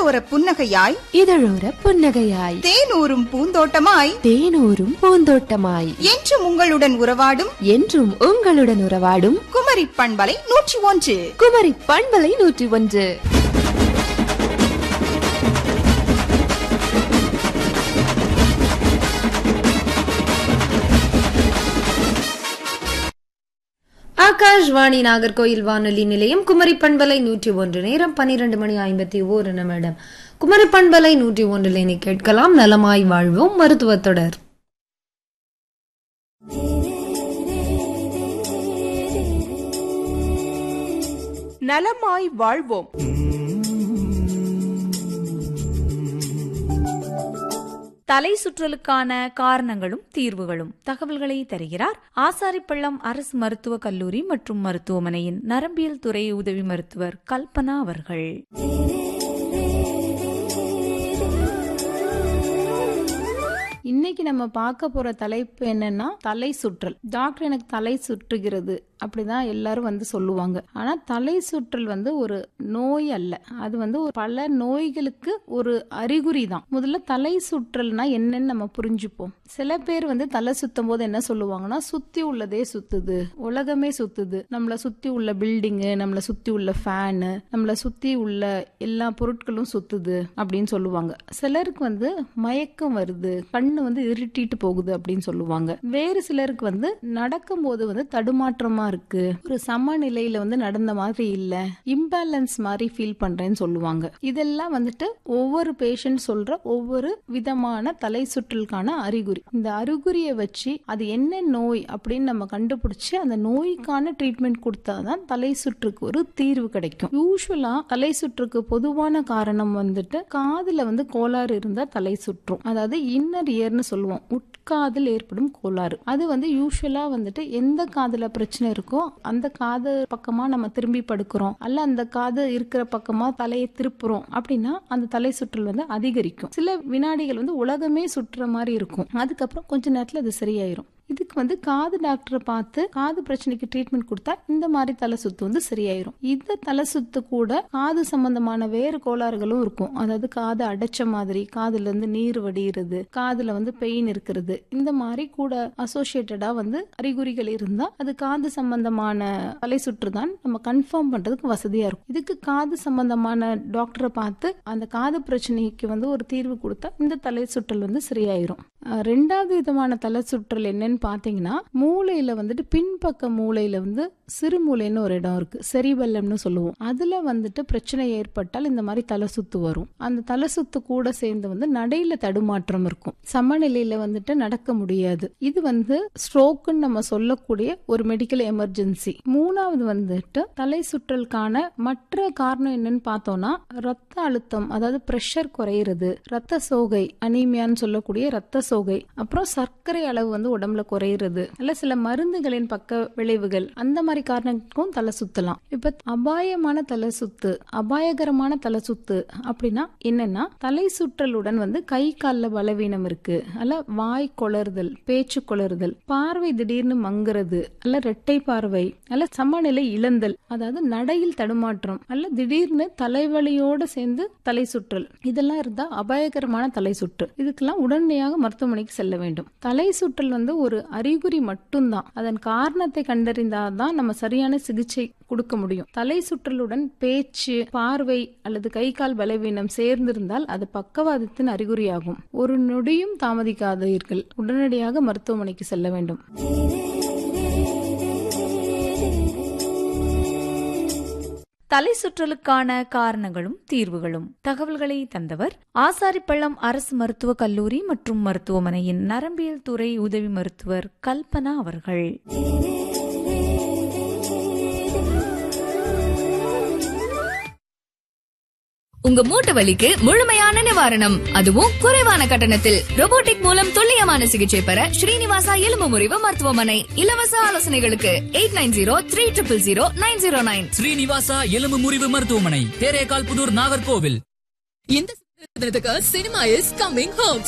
இதழோர புன்னகையாய் இதழோர புன்னகையாய் தேனூரும் பூந்தோட்டமாய் தேனூரும் பூந்தோட்டமாய் என்றும் உங்களுடன் உறவாடும் என்றும் உங்களுடன் உறவாடும் குமரி பண்பலை நூற்றி ஒன்று குமரி பண்பலை நூற்றி ஒன்று ஆகாஷ்வாணி நாகர்கோயில் வானொலி நிலையம் குமரி பண்பலை நூற்றி ஒன்று நேரம் பன்னிரண்டு மணி ஐம்பத்தி ஓரு நிமிடம் குமரி பண்பலை நூற்றி ஒன்றில் இனி கேட்கலாம் நலமாய் வாழ்வோம் மருத்துவ தொடர் நலமாய் வாழ்வோம் தலை சுற்றலுக்கான காரணங்களும் தீர்வுகளும் தகவல்களை தருகிறார் ஆசாரிப்பள்ளம் அரசு மருத்துவக் கல்லூரி மற்றும் மருத்துவமனையின் நரம்பியல் துறை உதவி மருத்துவர் கல்பனா அவர்கள் இன்னைக்கு நம்ம பார்க்க போற தலைப்பு என்னன்னா தலை சுற்றல் டாக்டர் எனக்கு தலை சுற்றுகிறது அப்படிதான் எல்லாரும் வந்து சொல்லுவாங்க ஆனா தலை சுற்றல் வந்து ஒரு நோய் அல்ல அது வந்து ஒரு பல நோய்களுக்கு ஒரு அறிகுறி தான் முதல்ல தலை சுற்றல்னா என்னன்னு நம்ம புரிஞ்சுப்போம் சில பேர் வந்து தலை சுத்தும் போது என்ன சொல்லுவாங்கன்னா சுத்தி உள்ளதே சுத்துது உலகமே சுத்துது நம்மள சுத்தி உள்ள பில்டிங்கு நம்மள சுத்தி உள்ள ஃபேனு நம்மள சுத்தி உள்ள எல்லா பொருட்களும் சுத்துது அப்படின்னு சொல்லுவாங்க சிலருக்கு வந்து மயக்கம் வருது கண்ணு வந்து இருட்டிட்டு போகுது அப்படின்னு சொல்லுவாங்க வேறு சிலருக்கு வந்து நடக்கும்போது வந்து தடுமாற்றமா இருக்கு ஒரு சமநிலையில வந்து நடந்த மாதிரி இல்ல இம்பேலன்ஸ் மாதிரி ஃபீல் பண்றேன்னு சொல்லுவாங்க இதெல்லாம் வந்துட்டு ஒவ்வொரு பேஷண்ட் சொல்ற ஒவ்வொரு விதமான தலை சுற்றலுக்கான அறிகுறி இந்த அறிகுறியை வச்சு அது என்ன நோய் அப்படின்னு நம்ம கண்டுபிடிச்சு அந்த நோய்க்கான ட்ரீட்மெண்ட் கொடுத்தாதான் தலை சுற்றுக்கு ஒரு தீர்வு கிடைக்கும் யூஸ்வலா தலை சுற்றுக்கு பொதுவான காரணம் வந்துட்டு காதுல வந்து கோளாறு இருந்தா தலை சுற்றும் அதாவது இன்னர் இயர்னு சொல்லுவோம் உட்காதில் ஏற்படும் கோளாறு அது வந்து யூஸ்வலா வந்துட்டு எந்த காதுல பிரச்சனை இருக்கோ அந்த காது பக்கமா நம்ம திரும்பி படுக்கிறோம் அல்ல அந்த காது இருக்கிற பக்கமா தலையை திருப்புறோம் அப்படின்னா அந்த தலை சுற்றல் வந்து அதிகரிக்கும் சில வினாடிகள் வந்து உலகமே சுற்றுற மாதிரி இருக்கும் அதுக்கப்புறம் கொஞ்ச நேரத்துல அது சரியாயிரும் இதுக்கு வந்து காது டாக்டரை பார்த்து காது பிரச்சனைக்கு ட்ரீட்மெண்ட் கொடுத்தா இந்த மாதிரி தலை சுத்து வந்து சரியாயிரும் இந்த தலை சுத்து கூட காது சம்பந்தமான வேறு கோளாறுகளும் இருக்கும் அதாவது காது அடைச்ச மாதிரி காதுல இருந்து நீர் வடிகிறது காதுல வந்து பெயின் இருக்கிறது இந்த மாதிரி கூட அசோசியேட்டடா வந்து அறிகுறிகள் இருந்தா அது காது சம்பந்தமான தலை சுற்று தான் நம்ம கன்ஃபார்ம் பண்றதுக்கு வசதியா இருக்கும் இதுக்கு காது சம்பந்தமான டாக்டரை பார்த்து அந்த காது பிரச்சனைக்கு வந்து ஒரு தீர்வு கொடுத்தா இந்த தலை சுற்றல் வந்து சரியாயிரும் அஹ் ரெண்டாவது விதமான தலை சுற்றல் என்னன்னு பாத்தீங்கன்னா மூளையில வந்துட்டு பின்பக்க மூளையில வந்து சிறுமூளைன்னு ஒரு இடம் இருக்கு செரிபெல்லம்னு சொல்லுவோம் அதுல வந்துட்டு பிரச்சனை ஏற்பட்டால் இந்த மாதிரி தலை சுத்து வரும் அந்த தலை சுத்து கூட சேர்ந்து வந்து நடையில தடுமாற்றம் இருக்கும் சமநிலையில வந்துட்டு நடக்க முடியாது இது வந்து ஸ்ட்ரோக்குன்னு நம்ம சொல்லக்கூடிய ஒரு மெடிக்கல் எமர்ஜென்சி மூணாவது வந்துட்டு தலை சுற்றலுக்கான மற்ற காரணம் என்னன்னு பார்த்தோம்னா ரத்த அழுத்தம் அதாவது பிரஷர் குறையிறது ரத்த சோகை அனீமியான்னு சொல்லக்கூடிய ரத்த சோகை அப்புறம் சர்க்கரை அளவு வந்து உடம்புல குறையிறது அல்ல சில மருந்துகளின் பக்க விளைவுகள் அந்த மாதிரி காரணங்களுக்கும் தலை சுத்தலாம் இப்ப அபாயமான தலை சுத்து அபாயகரமான தலை சுத்து அப்படின்னா என்னன்னா தலை சுற்றலுடன் வந்து கை கால்ல பலவீனம் இருக்கு அல்ல வாய் கொளறுதல் பேச்சு கொளறுதல் பார்வை திடீர்னு மங்குறது அல்ல ரெட்டை பார்வை அல்ல சமநிலை இழந்தல் அதாவது நடையில் தடுமாற்றம் அல்ல திடீர்னு தலைவலியோட சேர்ந்து தலை சுற்றல் இதெல்லாம் இருந்தா அபாயகரமான தலை சுற்று இதுக்கெல்லாம் உடனடியாக மருத்துவமனைக்கு செல்ல வேண்டும் தலை சுற்றல் வந்து ஒரு அறிகுறி மட்டும்தான் அதன் காரணத்தை கண்டறிந்தாதான் நம்ம சரியான சிகிச்சை கொடுக்க முடியும் தலை சுற்றலுடன் பேச்சு பார்வை அல்லது கை கால் பலவீனம் சேர்ந்திருந்தால் அது பக்கவாதத்தின் அறிகுறியாகும் ஒரு நொடியும் தாமதிக்காதீர்கள் உடனடியாக மருத்துவமனைக்கு செல்ல வேண்டும் தலை சுற்றலுக்கான காரணங்களும் தீர்வுகளும் தகவல்களை தந்தவர் ஆசாரிப்பள்ளம் அரசு மருத்துவக் கல்லூரி மற்றும் மருத்துவமனையின் நரம்பியல் துறை உதவி மருத்துவர் கல்பனா அவர்கள் உங்க மூட்டு வலிக்கு முழுமையான நிவாரணம் அதுவும் குறைவான கட்டணத்தில் robotic மூலம் துல்லியமான சிகிச்சை பெற ஸ்ரீனிவாசா எலும்பு முறிவு மருத்துவமனை இலவச ஆலோசனைகளுக்கு eight nine zero three triple zero nine zero nine Srinivasa எலும்பு முறிவு மருத்துவமனை தேரேகால் புதூர் நாகர்கோவில் இந்த சினிமா இஸ் கம்மிங் ஹோம்